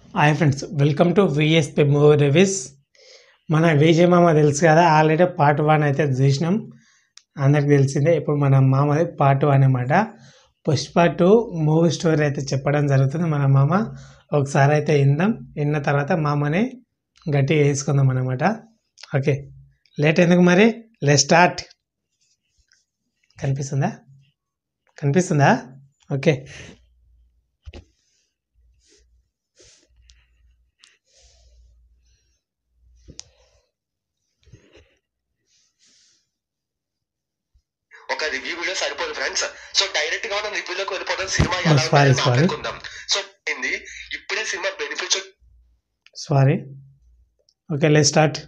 Hi friends welcome to VSP movie reviews మన విజయ్ మామ తెలుసు కదా ఆల్రెడీ పార్ట్ వన్ అయితే చూసినాం అందరికి తెలిసిందే ఇప్పుడు మన మామది పార్ట్ వన్ అనమాట పుష్ప టూ మూవీ స్టోరీ అయితే చెప్పడం జరుగుతుంది మన మామ ఒకసారి అయితే విందాం విన్న తర్వాత మామని గట్టిగా వేసుకుందాం అనమాట ఓకే లేట్ ఎందుకు మరి లెట్ స్టార్ట్ కనిపిస్తుందా కనిపిస్తుందా ఓకే ఒక రివ్యూ వీడియో సరిపోదు ఫ్రెండ్స్ సో డైరెక్ట్ గా మనం రివ్యూలోకి వెళ్ళిపోతాం సినిమా Oh, ఎలా sorry, ఉందని sorry. మాట్లాడుకుందాం సో ఏంది ఇప్పుడే cinema benefits sorry okay let start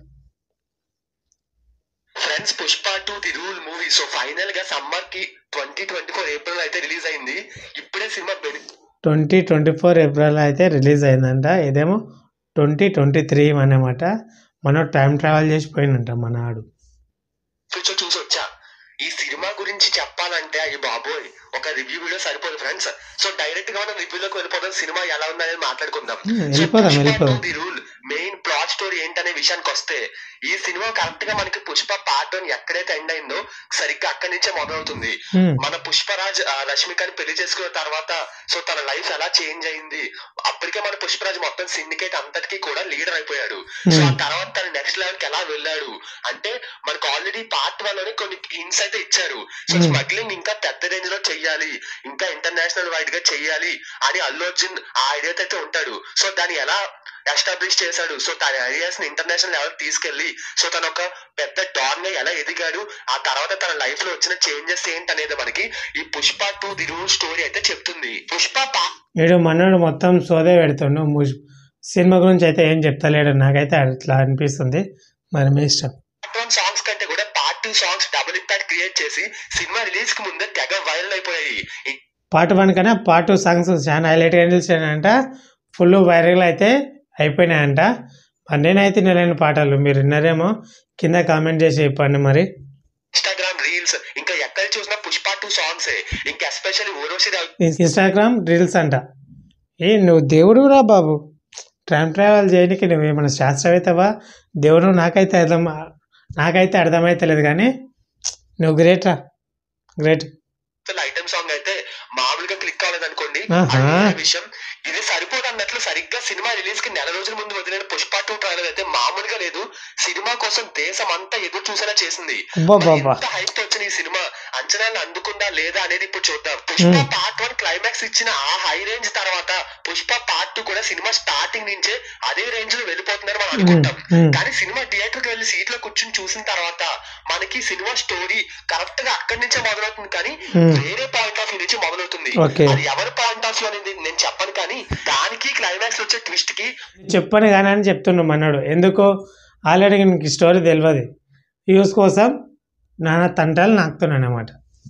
friends Pushpa two the rule movie so final గా సమ్మర్ కి ట్వంటీ ట్వంటీ ఫోర్ ఏప్రిల్ అయితే రిలీజ్ అయింది ఇప్పుడే cinema twenty twenty four April అయితే రిలీజ్ అయిందంట ఇదేమో ట్వంటీ ట్వంటీ త్రీ అనమాట మనం టైం ట్రావెల్ చేసి పోయినంట మన ఆడు బెనిఫిట్స్ చూసి వచ్చా ఈ సినిమా గురించి చెప్పాలంటే అయ్యి బాబోయ్ ఒక రివ్యూ వీడియో సరిపోదు ఫ్రెండ్స్ సో డైరెక్ట్ గా మనం రివ్యూలోకి వెళ్ళిపోతాం సినిమా ఎలా ఉందనేది మాట్లాడుకుందాం Hmm, వెళ్ళిపోదాం వెళ్ళిపోదాం the rule main plot story ఏంటనే విషయానికి వస్తే ఈ సినిమా కరెక్ట్ గా మనకి పుష్ప పార్ట్ వన్ ఎక్కడైతే ఎండ్ అయిందో సరిగ్గా అక్కడి నుంచే మొదలవుతుంది Hmm, మన పుష్పరాజ్ ఆ, రష్మికని పెళ్లి చేసుకున్న తర్వాత సో తన లైఫ్ ఎలా చేంజ్ అయింది అప్పటికే మన పుష్పరాజ్ మొత్తం సిండికేట్ అంతటికి కూడా లీడర్ అయిపోయాడు సో ఆ Hmm. తర్వాత తన నెక్స్ట్ లెవెల్ కి ఎలా వెళ్ళాడు అంటే మనకు ఆల్రెడీ పార్ట్ వన్ లోనే కొన్ని హింట్స్ అయితే ఇచ్చారు సో Hmm. స్మగ్లింగ్ ఇంకా పెద్ద రేంజ్ లో చెయ్యాలి ఇంకా ఇంటర్నేషనల్ వైడ్ గా చెయ్యాలి అని అల్లు అర్జున్ ఆ ఐడియాతో అయితే ఉంటాడు సో దాన్ని ఎలా ఎస్టాబ్లిష్ చేశాడు సో తన ఐడియాస్ ని ఇంటర్నేషనల్ లెవెల్ తీసుకెళ్లి సో తన ఒక పెద్ద డాన్ గా ఎలా ఎదిగాడు ఆ తర్వాత తన లైఫ్ లో వచ్చిన చేంజెస్ ఏంటనేది మనకి ఈ Pushpa two the rule story అయితే చెప్తుంది పుష్ప పార్ట్ వీడు మనోడు మొత్తం సోదే పెడుతుండు ము- సినిమా గురించి అయితే ఏం చెప్తలేడు నాకైతే అట్లా అనిపిస్తుంది మరి మీ ఇష్టం వన్ సాంగ్స్ కంటే కూడా part two songs double impact create చేసి సినిమా రిలీజ్ కి ముందే తెగ వైరల్ అయిపోయాయి ఈ పార్ట్ వన్ కన్నా పార్ట్ టూ సాంగ్స్ చాలా హైలైట్గా నిలిచాయంట ఫుల్ వైరల్ అయితే అయిపోయినాయంట మరి నేనైతే వినలేని పాటలు మీరు విన్నారేమో కింద కామెంట్ చేసి చెప్పండి మరి ఇన్స్టాగ్రామ్ రీల్స్ ఇంకా ఎక్కడ చూసినా పుష్ప టూ సాంగ్స్ ఇంకా ఎస్పెషల్లీ ఊరోసి ఇన్స్టాగ్రామ్ రీల్స్ అంట ఏ నువ్వు దేవుడు రా బాబు టైం ట్రావెల్ చేయడానికి నువ్వు ఏమైనా శాస్త్రవేత్తవా దేవుడు నాకైతే అర్థం నాకైతే అర్థమైతలేదు కానీ నువ్వు గ్రేట్ రా గ్రేట్ ఐటమ్ సాంగ్ అయితే మామూలుగా క్లిక్ అవ్వలేదు అనుకోండి ఆహా. అది వేరే విషయం ఇది సరిపోదు అన్నట్లు సరిగ్గా సినిమా రిలీజ్ కి నెల రోజుల ముందు వదిలిన పుష్ప టూ ట్రైలర్ అయితే మామూలుగా లేదు సినిమా కోసం దేశం అంతా ఎదురు చూసేలా చేసింది అబ్బాబ్బాబ్బా ఎంత హైప్ తో వచ్చిన ఈ సినిమా అంచనాలు అందుకుందా లేదా అనేది ఇప్పుడు చూద్దాం Pushpa Hmm. Part one climax ఇచ్చిన ఆ హై రేంజ్ తర్వాత పుష్ప పార్ట్ టూ కూడా సినిమా స్టార్టింగ్ నుంచే అదే రేంజ్ లో వెళ్ళిపోతుందని మనం అనుకుంటాం Hmm. కానీ సినిమా థియేటర్ కి వెళ్ళి సీట్ లో కూర్చుని చూసిన తర్వాత మనకి సినిమా స్టోరీ కరెక్ట్ గా అక్కడి నుంచే మొదలవుతుంది కానీ Hmm. వేరే పాయింట్ ఆఫ్ వ్యూ నుంచి మొదలవుతుంది Okay. అది ఎవరి పాయింట్ ఆఫ్ వ్యూ అనేది నేను చెప్పను కానీ దానికి క్లైమాక్స్ వచ్చే ట్విస్ట్ కి చెప్పని కానీ అని చెప్తుండు మన్నాడు ఎందుకు ఆల్రెడీ నీకు స్టోరీ తెలియదు వ్యూస్ కోసం నాన్న తంటాలు నాకుతున్నాను అనమాట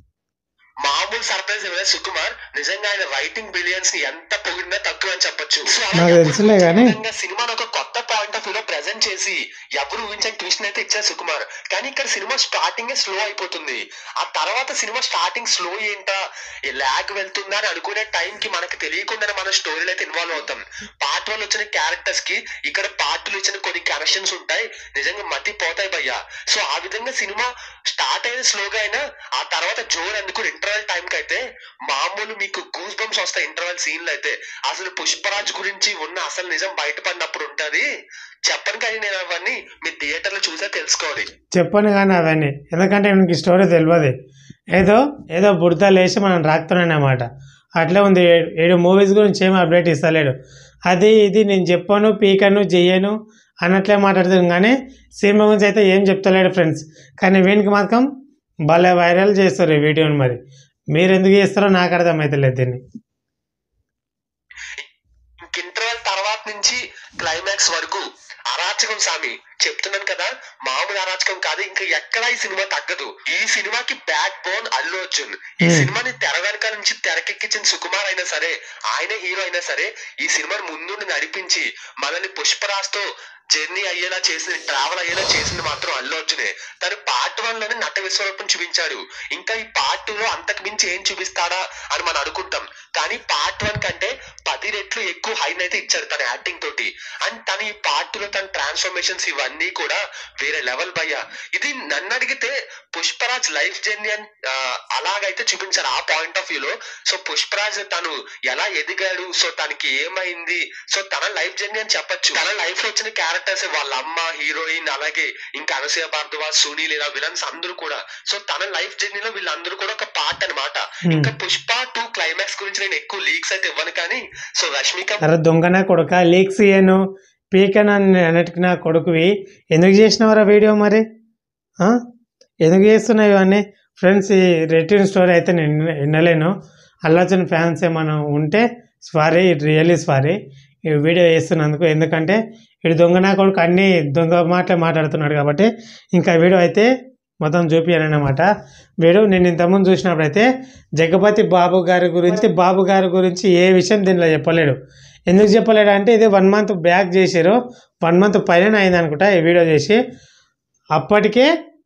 మామూలు సర్ప్రైజ్ ఇవ్వలేదు సుకుమార్ నిజంగా ఆయన రైటింగ్ బిలియన్స్ ని ఎంత పొగిడినా తక్కువ అని చెప్పొచ్చు నాకు తెలుసులే గానీ. సినిమాను ఒక కొత్త పాయింట్ ఆఫ్ వ్యూ లో ప్రెజెంట్ చేసి ఎవరు ఊహించని ట్విస్ట్ అయితే ఇచ్చారు సుకుమార్ కానీ ఇక్కడ సినిమా స్టార్టింగ్ స్లో అయిపోతుంది ఆ తర్వాత సినిమా స్టార్టింగ్ స్లో ఏంటా లాగ్ వెళ్తుందా అని అనుకునే టైం కి మనకి తెలియకుండానే మన స్టోరీలో అయితే ఇన్వాల్వ్ అవుతాం పార్ట్ వన్ వచ్చిన క్యారెక్టర్స్ కి ఇక్కడ పార్ట్ టూ ఇచ్చిన కొన్ని కనెక్షన్స్ ఉంటాయి నిజంగా మతి పోతాయి భయ్యా సో ఆ విధంగా సినిమా స్టార్ట్ అయిన స్లోగా అయినా ఆ తర్వాత జోర్ అందుకుని ఇంటర్వెల్ టైం కి అయితే మామూలు మీకు గూస్ బంప్స్ వస్తాయి ఇంటర్వెల్ సీన్లు అయితే అసలు పుష్పరాజ్ గురించి ఉన్న అసలు నిజం బయటపడినప్పుడు ఉంటది చెప్పను కానీ నేను అవన్నీ మీ థియేటర్ లో చూసే తెలుసుకోవాలి చెప్పను కానీ అవన్నీ ఎందుకంటే నీకు స్టోరీ తెలియదు ఏదో ఏదో బుడత లేచి మనం రాకుతున్నాను అన్నమాట అట్లే ఉంది ఏ- ఏడు మూవీస్ గురించి ఏమి అప్డేట్ ఇస్తలేడు అది ఇది నేను చెప్పాను పీకను చెయ్యను అన్నట్లే మాట్లాడుతాను కానీ సినిమా గురించి అయితే ఏం చెప్తలేడు ఫ్రెండ్స్ కానీ వీనికి మాత్రం భలే వైరల్ చేస్తారు ఈ వీడియోని మరి మీరు ఎందుకు చేస్తారో నాకు అర్థమవుతలేదు దీన్ని ఇంక ఇంటర్వెల్ తర్వాత నుంచి క్లైమాక్స్ వరకు అరాచకం సామి చెప్తున్నాను కదా మామూలు అరాచకం కాదు ఇంకా ఎక్కడా ఈ సినిమా తగ్గదు ఈ సినిమాకి బ్యాక్ బోన్ అల్లు అర్జున్ ఈ Hmm. సినిమాని తెర వెనకాల నుంచి తెరకెక్కించిన సుకుమార్ అయినా సరే ఆయన హీరో అయినా సరే ఈ సినిమాని ముందుండి నడిపించి మనల్ని పుష్పరాజ్ తో జర్నీ అయ్యేలా చేసింది ట్రావెల్ అయ్యేలా చేసింది మాత్రం అల్లు అర్జునే తను పార్ట్ వన్ లోనే నట విశ్వరూపం చూపించాడు ఇంకా ఈ పార్ట్ టూ లో అంతకు మించి ఏం చూపిస్తాడా అని మనం అనుకుంటాం కానీ పార్ట్ వన్ కంటే పది రెట్లు ఎక్కువ హైన్ అయితే ఇచ్చాడు తన యాక్టింగ్ తోటి అండ్ తన ఈ పార్ట్ లో తన ట్రాన్స్ఫర్మేషన్స్ ఇవన్నీ కూడా వేరే లెవెల్ భయ్య ఇది నన్ను అడిగితే పుష్పరాజ్ లైఫ్ జర్నీ అని ఆ, అలాగైతే చూపించారు ఆ పాయింట్ ఆఫ్ వ్యూ లో సో పుష్పరాజ్ తను ఎలా ఎదిగాడు సో తనకి ఏమైంది సో తన లైఫ్ జర్నీ అని చెప్పొచ్చు తన లైఫ్ లో వచ్చిన క్యారెక్టర్స్ వాళ్ళ అమ్మ హీరోయిన్ అలాగే ఇంకా అనసూయ భార్గవ సునీల్ ఇలా విలన్స్ అందరూ కూడా సో తన లైఫ్ జర్నీలో వీళ్ళందరూ కూడా ఒక పార్ట్ అన్నమాట Hmm. ఇంకా పుష్ప టూ క్లైమాక్స్ గురించి నేను ఎక్కువ లీక్స్ అయితే ఇవ్వను కానీ సో రష్మిక అరే దొంగన కొడుక లీక్స్ ఇయ్యను పీకన్ అని అన్నట్టుకు నా కొడుకువి ఎందుకు చేసినవరా వీడియో మరి ఆ? ఎందుకు చేస్తున్నావు ఇవన్నీ ఫ్రెండ్స్ ఈ రిటర్న్ స్టోరీ అయితే నేను విన- వినలేను అల్లాచన్ ఫ్యాన్స్ ఏమైనా ఉంటే సారీ రియల్లీ సారీ ఈ వీడియో చేస్తున్నందుకు ఎందుకంటే వీడు దొంగ నా కొడుకు అన్ని దొంగ మాటలే మాట్లాడుతున్నాడు కాబట్టి ఇంకా వీడియో అయితే మొత్తం చూపించాలన్నమాట వీడు నేను ఇంతకుముందు చూసినప్పుడు అయితే జగపతి బాబు గారి గురించి బాబు గారి గురించి ఏ విషయం దీనిలో చెప్పలేడు ఎందుకు చెప్పలేడు అంటే ఇది వన్ మంత్ బ్యాక్ చేసారు వన్ మంత్ పైన అయింది అనుకుంటా ఈ వీడియో చేసి అప్పటికే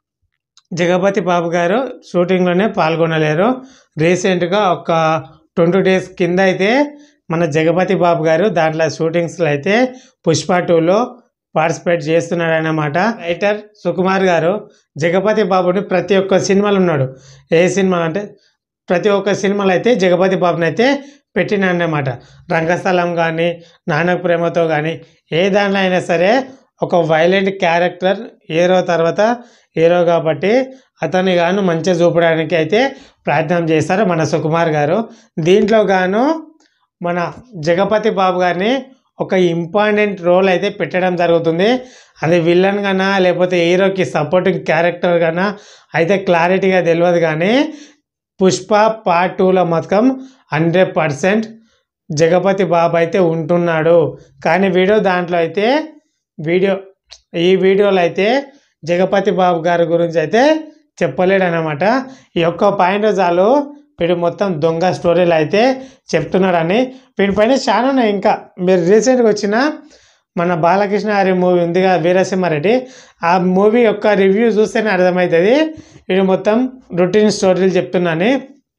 జగపతి బాబు గారు షూటింగ్లోనే పాల్గొనలేరు రీసెంట్గా ఒక ట్వంటీ డేస్ కింద అయితే మన జగపతి బాబు గారు దాంట్లో షూటింగ్స్లో అయితే పుష్ప టూలో పార్టిసిపేట్ చేస్తున్నాడన్నమాట రైటర్ సుకుమార్ గారు జగపతి బాబుని ప్రతి ఒక్క సినిమాలో ఉన్నాడు ఏ సినిమా అంటే ప్రతి ఒక్క సినిమాలో అయితే జగపతి బాబుని అయితే పెట్టినన్నమాట రంగస్థలం కానీ నానక ప్రేమతో కానీ ఏ దాంట్లో అయినా సరే ఒక వైలెంట్ క్యారెక్టర్ హీరో తర్వాత హీరో కాబట్టి అతన్ని గాను మంచిగా చూపడానికి అయితే ప్రయత్నం చేస్తారు మన సుకుమార్ గారు దీంట్లో గాను మన జగపతి బాబు గారిని ఒక ఇంపార్టెంట్ రోల్ అయితే పెట్టడం జరుగుతుంది అది విలన్ గానా లేకపోతే హీరోకి సపోర్టింగ్ క్యారెక్టర్ గానా అయితే క్లారిటీగా తెలియదు కానీ పుష్ప పార్ట్ టూలో మొత్తం హండ్రెడ్ పర్సెంట్ జగపతి బాబు అయితే ఉంటున్నాడు కానీ వీడియో దాంట్లో అయితే వీడియో ఈ వీడియోలో అయితే జగపతి బాబు గారి గురించి అయితే చెప్పలేడు అనమాట ఈ ఒక్క పాయింట్ చాలు వీడు మొత్తం దొంగ స్టోరీలు అయితే చెప్తున్నాడని వీటిపైన చాలా ఉన్నాయి ఇంకా మీరు రీసెంట్గా వచ్చిన మన బాలకృష్ణ గారి మూవీ ఉంది కదా వీరసింహారెడ్డి ఆ మూవీ యొక్క రివ్యూ చూస్తేనే అర్థమవుతుంది వీడు మొత్తం రొటీన్ స్టోరీలు చెప్తున్నాను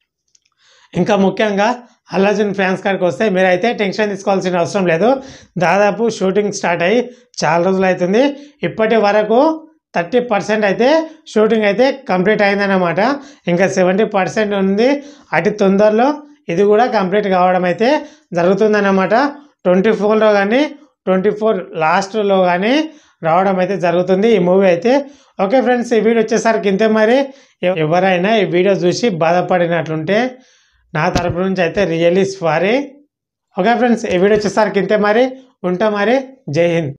ఇంకా ముఖ్యంగా అల్లాజున్ ఫ్యాన్స్ కాడికి వస్తే మీరైతే టెన్షన్ తీసుకోవాల్సిన అవసరం లేదు దాదాపు షూటింగ్ స్టార్ట్ అయ్యి చాలా రోజులు అవుతుంది ఇప్పటి వరకు థర్టీ పర్సెంట్ అయితే షూటింగ్ అయితే కంప్లీట్ అయిందన్నమాట ఇంకా సెవెంటీ పర్సెంట్ ఉంది అతి తొందరలో ఇది కూడా కంప్లీట్ కావడం అయితే జరుగుతుందన్నమాట ట్వంటీ ఫోర్లో కానీ ట్వంటీ ఫోర్ లాస్ట్లో కానీ రావడం అయితే జరుగుతుంది ఈ మూవీ అయితే ఓకే ఫ్రెండ్స్ ఈ వీడియో వచ్చేసరికి ఇంతే మరి ఎవ- ఎవరైనా ఈ వీడియో చూసి బాధపడినట్లుంటే నా తరపు నుంచి అయితే రియల్లీ సారీ ఓకే ఫ్రెండ్స్ ఈ వీడియో వచ్చేసరికి ఇంతే మరి ఉంటా మరి జై హింద్